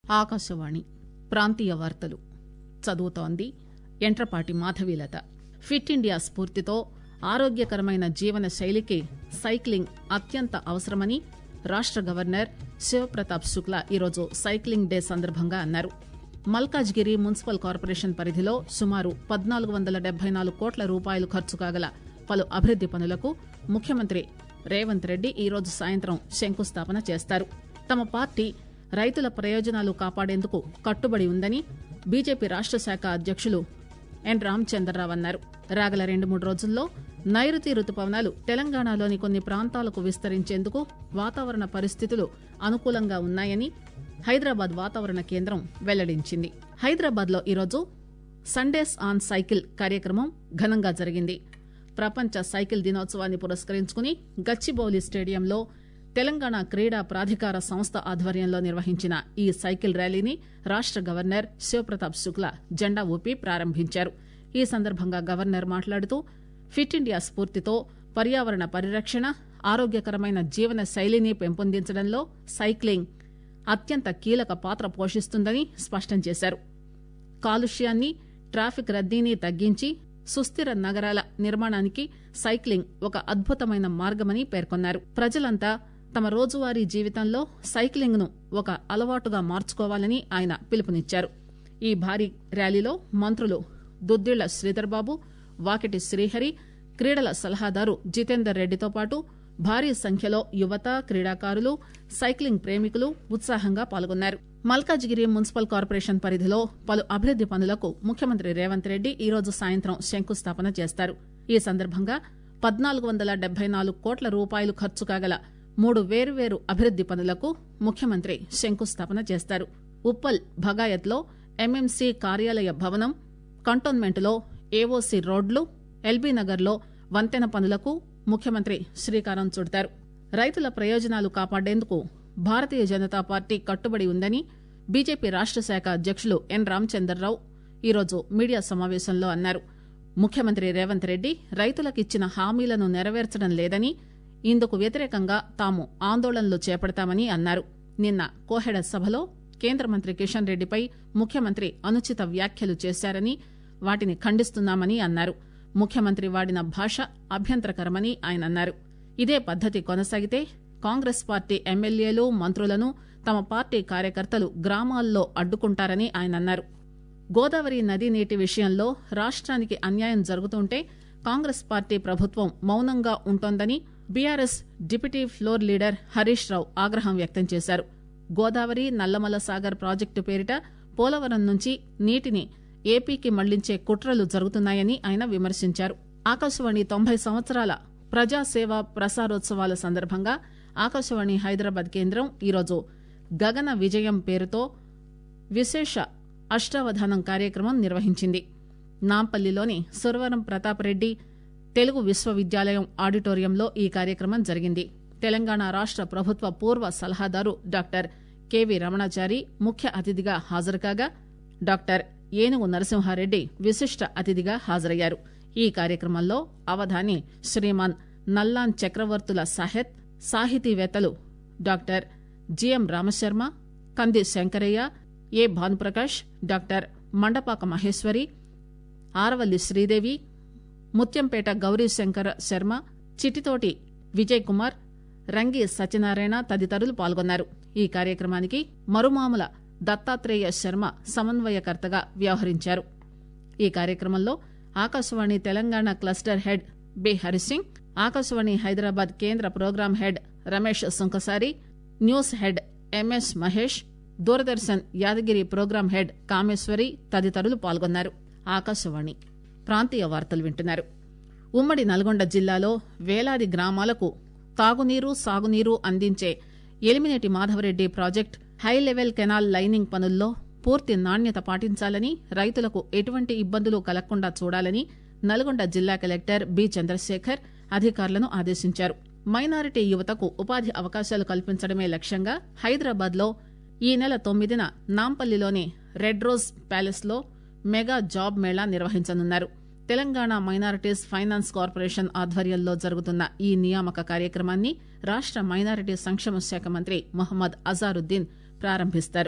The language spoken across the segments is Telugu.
ఆకాశవాణి ప్రాంతీయ వార్తలు చదువుతోంది ఎంట్రపాటి మాధవీలత ఫిట్ ఇండియా స్ఫూర్తితో ఆరోగ్యకరమైన జీవన శైలికి సైక్లింగ్ అత్యంత అవసరమని రాష్ట గవర్నర్ శివప్రతాప్ శుక్లా ఈరోజు సైక్లింగ్ డే సందర్భంగా అన్నారు మల్కాజ్గిరి మున్సిపల్ కార్పొరేషన్ పరిధిలో సుమారు పద్నాలుగు వందల డెబ్బై నాలుగు కోట్ల రూపాయలు ఖర్చు కాగల పలు అభివృద్ది పనులకు ముఖ్యమంత్రి రేవంత్ రెడ్డి ఈరోజు సాయంత్రం శంకుస్థాపన చేస్తారు తమ పార్టీ రైతుల ప్రయోజనాలు కాపాడేందుకు కట్టుబడి ఉందని బీజేపీ రాష్ట శాఖ అధ్యకులు ఎన్ రామచంద్రరావు అన్నారు రాగల రెండు మూడు రోజుల్లో నైరుతి రుతుపవనాలు తెలంగాణలోని కొన్ని ప్రాంతాలకు విస్తరించేందుకు వాతావరణ పరిస్థితులు అనుకూలంగా ఉన్నాయని హైదరాబాద్ వాతావరణ కేంద్రం వెల్లడించింది హైదరాబాద్ లో ఈరోజు సండేస్ ఆన్ సైకిల్ కార్యక్రమం ఘనంగా జరిగింది ప్రపంచ సైకిల్ దినోత్సవాన్ని పురస్కరించుకుని గచ్చిబౌలి స్టేడియంలో తెలంగాణ క్రీడా ప్రాధికార సంస్థ ఆధ్వర్యంలో నిర్వహించిన ఈ సైకిల్ ర్యాలీని రాష్ట గవర్నర్ శివప్రతాప్ శుక్లా జెండా ఊపి ప్రారంభించారు ఈ సందర్భంగా గవర్నర్ మాట్లాడుతూ ఫిట్ ఇండియా స్ఫూర్తితో పర్యావరణ పరిరక్షణ ఆరోగ్యకరమైన జీవన శైలిని పెంపొందించడంలో సైక్లింగ్ అత్యంత కీలక పాత్ర పోషిస్తుందని స్పష్టం చేశారు కాలుష్యాన్ని ట్రాఫిక్ రద్దీని తగ్గించి సుస్థిర నగరాల నిర్మాణానికి సైక్లింగ్ ఒక అద్భుతమైన మార్గమని పేర్కొన్నారు ప్రజలంతా తమ రోజువారీ జీవితంలో సైక్లింగ్ ను ఒక అలవాటుగా మార్చుకోవాలని ఆయన పిలుపునిచ్చారు ఈ భారీ ర్యాలీలో మంత్రులు దుద్దిళ్ల శ్రీధర్బాబు వాకిటి శ్రీహరి క్రీడల సలహాదారు జితేందర్ రెడ్డితో పాటు భారీ సంఖ్యలో యువత క్రీడాకారులు సైక్లింగ్ ప్రేమికులు ఉత్సాహంగా పాల్గొన్నారు మల్కాజిగిరి మున్సిపల్ కార్పొరేషన్ పరిధిలో పలు అభివృద్ది పనులకు ముఖ్యమంత్రి రేవంత్ రెడ్డి ఈరోజు సాయంత్రం శంకుస్థాపన చేస్తారు ఈ సందర్భంగా పద్నాలుగు వందల డెబ్బై నాలుగు కోట్ల రూపాయలు ఖర్చు కాగల మూడు వేర్వేరు అభివృద్ది పనులకు ముఖ్యమంత్రి శంకుస్థాపన చేస్తారు ఉప్పల్ భగాయత్లో ఎంఎంసీ కార్యాలయ భవనం కంటోన్మెంట్లో ఏఓసీ రోడ్లు ఎల్బీ నగర్లో వంతెన పనులకు ముఖ్యమంత్రి శ్రీకారం చుడతారు రైతుల ప్రయోజనాలు కాపాడేందుకు భారతీయ జనతా పార్టీ కట్టుబడి ఉందని బీజేపీ రాష్ట శాఖ అధ్యకులు ఎన్ రామచంద్రరావు ఈరోజు మీడియా సమావేశంలో అన్నారు ముఖ్యమంత్రి రేవంత్ రెడ్డి రైతులకిచ్చిన హామీలను నెరవేర్చడం లేదని ఇందుకు వ్యతిరేకంగా తాము ఆందోళనలు చేపడతామని అన్నారు నిన్న కోహెడ సభలో కేంద్ర మంత్రి కిషన్ రెడ్డిపై ముఖ్యమంత్రి అనుచిత వ్యాఖ్యలు చేశారని వాటిని ఖండిస్తున్నామని అన్నారు ముఖ్యమంత్రి వాడిన భాష అభ్యంతరకరమని ఆయన అన్నారు ఇదే పద్దతి కొనసాగితే కాంగ్రెస్ పార్టీ ఎమ్మెల్యేలు మంత్రులను తమ పార్టీ కార్యకర్తలు గ్రామాల్లో అడ్డుకుంటారని ఆయన అన్నారు గోదావరి నదీ నీటి విషయంలో రాష్ట్రానికి అన్యాయం జరుగుతుంటే కాంగ్రెస్ పార్టీ ప్రభుత్వం మౌనంగా ఉంటోందని BRS deputy floor leader Harish Rao ఆగ్రహం వ్యక్తం చేశారు గోదావరి నల్లమల సాగర్ ప్రాజెక్టు పేరిట పోలవరం నుంచి నీటిని ఏపీకి మళ్లించే కుట్రలు జరుగుతున్నాయని ఆయన విమర్శించారు ఆకాశవాణి తొంభై సంవత్సరాల ప్రజాసేవ ప్రసారోత్సవాల సందర్భంగా ఆకాశవాణి హైదరాబాద్ కేంద్రం ఈరోజు గగన విజయం పేరుతో విశేష అష్టావధానం కార్యక్రమం నిర్వహించింది నాంపల్లిలోని సురవరం ప్రతాపరెడ్డి తెలుగు విశ్వవిద్యాలయం ఆడిటోరియంలో ఈ కార్యక్రమం జరిగింది తెలంగాణ రాష్ట ప్రభుత్వ పూర్వ సలహాదారు డాక్టర్ కెవి రమణాచారి ముఖ్య అతిథిగా హాజరుకాగా డాక్టర్ ఏనుగు నరసింహారెడ్డి విశిష్ట అతిథిగా హాజరయ్యారు ఈ కార్యక్రమంలో అవధాని శ్రీమాన్ నల్లాన్ చక్రవర్తుల సాహెత్ సాహితీవేత్తలు doctor GM Ramasharma Kandi Shankaraiah A Bhanuprakash doctor Mandapaka Maheshwari Aravalli Sridevi Muthyampet Gaurishankara Sharma Chitithoti Vijay Kumar Rangi Satyanarayana తదితరులు పాల్గొన్నారు ఈ కార్యక్రమానికి మరుమాముల దత్తాత్రేయ శర్మ సమన్వయకర్తగా వ్యవహరించారు ఈ కార్యక్రమంలో Akashvani Telangana cluster head B Harisingh Akashvani Hyderabad కేంద్ర program head Ramesh Sunkasari news head MS Mahesh Doordarshan Yadagiri program head Kameshwari తదితరులు పాల్గొన్నారు ఆకాశవాణి ప్రాంతీయ వార్తలు వింటున్నారు ఉమ్మడి నల్గొండ జిల్లాలో వేలాది గ్రామాలకు తాగునీరు సాగునీరు అందించే Elimineti Madhava Reddy project high level canal lining పనుల్లో పూర్తి నాణ్యత పాటించాలని రైతులకు ఎటువంటి ఇబ్బందులు కలగకుండా చూడాలని నల్గొండ జిల్లా కలెక్టర్ బి చంద్రశేఖర్ అధికారులను ఆదేశించారు మైనారిటీ యువతకు ఉపాధి అవకాశాలు కల్పించడమే లక్ష్యంగా హైదరాబాద్ లో ఈ నెల తొమ్మిదిన నాంపల్లిలోని రెడ్ రోజ్ ప్యాలెస్ లో మెగా జాబ్ మేళా నిర్వహించనున్నారు తెలంగాణ మైనారిటీస్ ఫైనాన్స్ కార్పొరేషన్ ఆధ్వర్యంలో జరుగుతున్న ఈ నియామక కార్యక్రమాన్ని రాష్ట మైనారిటీ సంక్షేమ శాఖ మంత్రి మొహమ్మద్ అజారుద్దీన్ ప్రారంభిస్తారు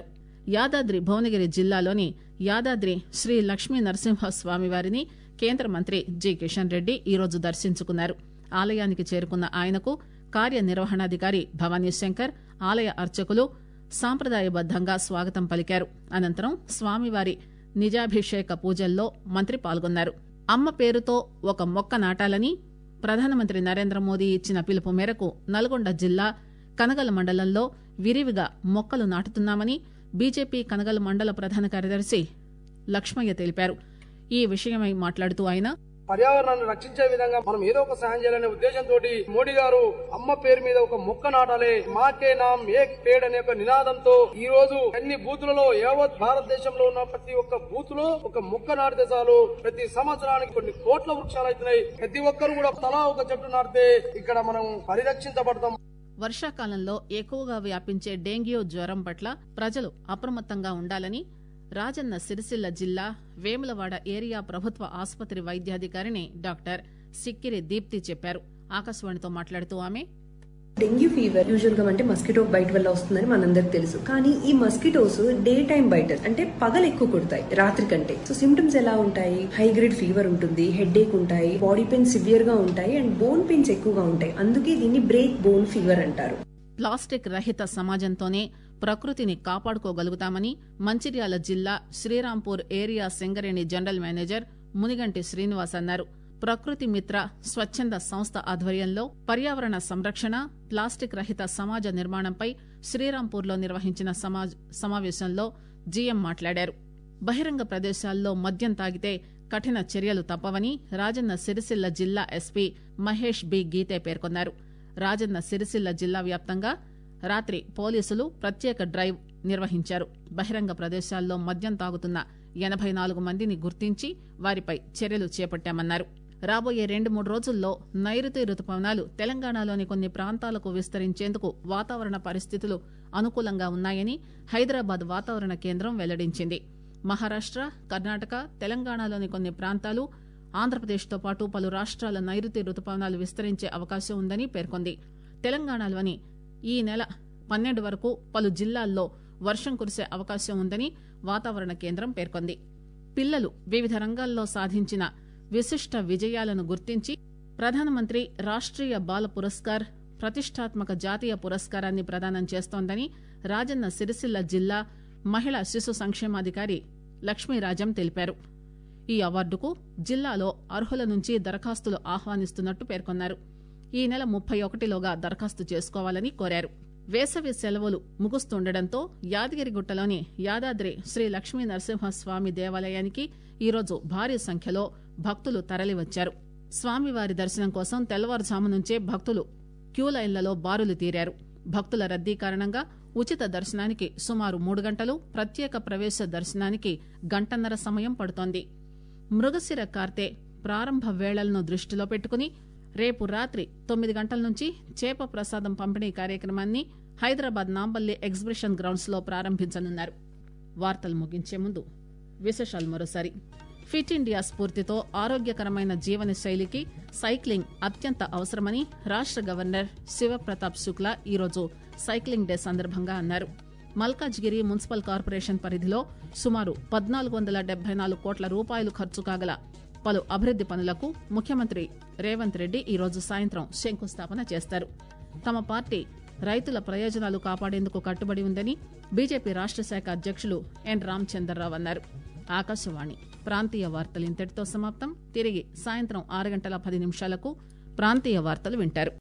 యాదాద్రి భువనగిరి జిల్లాలోని యాదాద్రి శ్రీ లక్ష్మీ నరసింహస్వామి వారిని కేంద్ర మంత్రి జి కిషన్ రెడ్డి ఈరోజు దర్శించుకున్నారు ఆలయానికి చేరుకున్న ఆయనకు కార్యనిర్వహణాధికారి భవానీ శంకర్ ఆలయ అర్చకులు సాంప్రదాయబద్దంగా స్వాగతం పలికారు అనంతరం స్వామివారి నిజాభిషేక పూజల్లో మంత్రి పాల్గొన్నారు అమ్మ పేరుతో ఒక మొక్క నాటాలని ప్రధానమంత్రి నరేంద్ర మోదీ ఇచ్చిన పిలుపు మేరకు నల్గొండ జిల్లా కనగల మండలంలో విరివిగా మొక్కలు నాటుతున్నామని బీజేపీ కనగల మండల ప్రధాన కార్యదర్శి లక్ష్మయ్య తెలిపారు ఈ విషయమై మాట్లాడుతూ ఆయన పర్యావరణాన్ని రక్షించే విధంగా మనం ఏదో ఒక సహాయం చేయాలనే ఉద్దేశంతో మోడీ గారు అమ్మ పేరు మీద ఒక మొక్క నాటాలి మాకే నామ్ ఏక్ పేడ్ అనే ఒక నినాదంతో ఈ రోజు అన్ని బూతులలో యావత్ భారతదేశంలో ఉన్న ప్రతి ఒక్క బూత్ లో ఒక మొక్క నాటితే చాలు ప్రతి సంవత్సరానికి కొన్ని కోట్ల వృక్షాలు అవుతున్నాయి ప్రతి ఒక్కరు కూడా తలా ఒక చెట్టు నాటితే ఇక్కడ మనం పరిరక్షించబడతాం వర్షాకాలంలో ఎక్కువగా వ్యాపించే డెంగ్యూ జ్వరం పట్ల ప్రజలు అప్రమత్తంగా ఉండాలని రాజన్న సిరిసిల్ల జిల్లా వేములవాడ ఏరియా ప్రభుత్వ ఆసుపత్రి వైద్యాధికారిని డాక్టర్ సిక్కిరి దీప్తి చెప్పారు ఆకాశవాణితో మాట్లాడుతూ ఆమె డెంగ్యూ ఫీవర్ యూజువల్ గా అంటే మస్కిటో బైట్ వల్ల వస్తుందని మనందరికి తెలుసు కానీ ఈ మస్కిటోస్ డే టైం బైటర్స్ అంటే పగలు ఎక్కువ కొడతాయి రాత్రి కంటే సో సిమ్టమ్స్ ఎలా ఉంటాయి హై గ్రేడ్ ఫీవర్ ఉంటుంది హెడ్ ఏక్ ఉంటాయి బాడీ పెయిన్ సివియర్ గా ఉంటాయి అండ్ బోన్ పెయిన్స్ ఎక్కువగా ఉంటాయి అందుకే దీన్ని బ్రేక్ బోన్ ఫీవర్ అంటారు ప్లాస్టిక్ రహిత సమాజంతోనే ప్రకృతిని కాపాడుకోగలుగుతామని మంచిర్యాల జిల్లా Srirampur area Singareni general manager Munaganti Srinivas అన్నారు ప్రకృతి మిత్ర స్వచ్ఛంద సంస్థ ఆధ్వర్యంలో పర్యావరణ సంరక్షణ ప్లాస్టిక్ రహిత సమాజ నిర్మాణంపై శ్రీరాంపూర్లో నిర్వహించిన సమాజ్ సమావేశంలో జీఎం మాట్లాడారు బహిరంగ ప్రదేశాల్లో మద్యం తాగితే కఠిన చర్యలు తప్పవని రాజన్న సిరిసిల్ల జిల్లా ఎస్పీ మహేష్ బి గీతే పేర్కొన్నారు రాజన్న సిరిసిల్ల జిల్లా వ్యాప్తంగా రాత్రి పోలీసులు ప్రత్యేక డ్రైవ్ నిర్వహించారు బహిరంగ ప్రదేశాల్లో మద్యం తాగుతున్న ఎనబై నాలుగు మందిని గుర్తించి వారిపై చర్యలు చేపట్టామన్నారు రాబోయే రెండు మూడు రోజుల్లో నైరుతి రుతుపవనాలు తెలంగాణలోని కొన్ని ప్రాంతాలకు విస్తరించేందుకు వాతావరణ పరిస్థితులు అనుకూలంగా ఉన్నాయని హైదరాబాద్ వాతావరణ కేంద్రం వెల్లడించింది మహారాష్ట కర్ణాటక తెలంగాణలోని కొన్ని ప్రాంతాలు ఆంధ్రప్రదేశ్తో పాటు పలు రాష్ట్రాల నైరుతి రుతుపవనాలు విస్తరించే అవకాశం ఉందని పేర్కొంది తెలంగాణలోని ఈ నెల పన్నెండు వరకు పలు జిల్లాల్లో వర్షం కురిసే అవకాశం ఉందని వాతావరణ కేంద్రం పేర్కొంది పిల్లలు వివిధ రంగాల్లో సాధించిన విశిష్ట విజయాలను గుర్తించి ప్రధానమంత్రి రాష్ట్రీయ బాల పురస్కార్ ప్రతిష్టాత్మక జాతీయ పురస్కారాన్ని ప్రదానం చేస్తోందని రాజన్న సిరిసిల్ల జిల్లా మహిళా శిశు సంక్షేమాధికారి లక్ష్మీరాజం తెలిపారు ఈ అవార్డుకు జిల్లాలో అర్హుల నుంచి దరఖాస్తులు ఆహ్వానిస్తున్నట్టు పేర్కొన్నారు ఈ నెల ముప్పై ఒకటిలోగా దరఖాస్తు చేసుకోవాలని కోరారు వేసవి సెలవులు ముగుస్తుండటంతో యాదగిరిగుట్టలోని యాదాద్రి శ్రీ లక్ష్మీ నరసింహస్వామి దేవాలయానికి ఈరోజు భారీ సంఖ్యలో భక్తులు తరలివచ్చారు స్వామివారి దర్శనం కోసం తెల్లవారుజాము నుంచే భక్తులు క్యూలైన్లలో బారులు తీరారు భక్తుల రద్దీ కారణంగా ఉచిత దర్శనానికి సుమారు మూడు గంటలు ప్రత్యేక ప్రవేశ దర్శనానికి గంటన్నర సమయం పడుతోంది మృగశిర కార్తె ప్రారంభ వేళలను దృష్టిలో పెట్టుకుని రేపు రాత్రి తొమ్మిది గంటల నుంచి చేప ప్రసాదం పంపిణీ కార్యక్రమాన్ని హైదరాబాద్ నాంపల్లి ఎగ్జిబిషన్ గ్రౌండ్స్ లో ప్రారంభించనున్నారు వార్తలు ముగించే ముందు విశేషాలు మరోసారి ఫిట్ ఇండియా స్ఫూర్తితో ఆరోగ్యకరమైన జీవన శైలికి సైక్లింగ్ అత్యంత అవసరమని రాష్ట గవర్నర్ శివప్రతాప్ శుక్లా ఈరోజు సైక్లింగ్ డే సందర్భంగా అన్నారు మల్కాజ్గిరి మున్సిపల్ కార్పొరేషన్ పరిధిలో సుమారు పద్నాలుగు వందల డెబ్బై నాలుగు కోట్ల రూపాయలు ఖర్చు కాగల పలు అభివృద్ది పనులకు ముఖ్యమంత్రి రేవంత్ రెడ్డి ఈరోజు సాయంత్రం శంకుస్థాపన చేస్తారు తమ పార్టీ రైతుల ప్రయోజనాలు కాపాడేందుకు కట్టుబడి ఉందని బీజేపీ రాష్ట శాఖ అధ్యక్షులు ఎన్ రామచంద్రరావు అన్నారు ఆకాశవాణి ప్రాంతీయ వార్తలు ఇంతటితో సమాప్తం తిరిగి సాయంత్రం ఆరు గంటల పది నిమిషాలకు ప్రాంతీయ వార్తలు వింటారు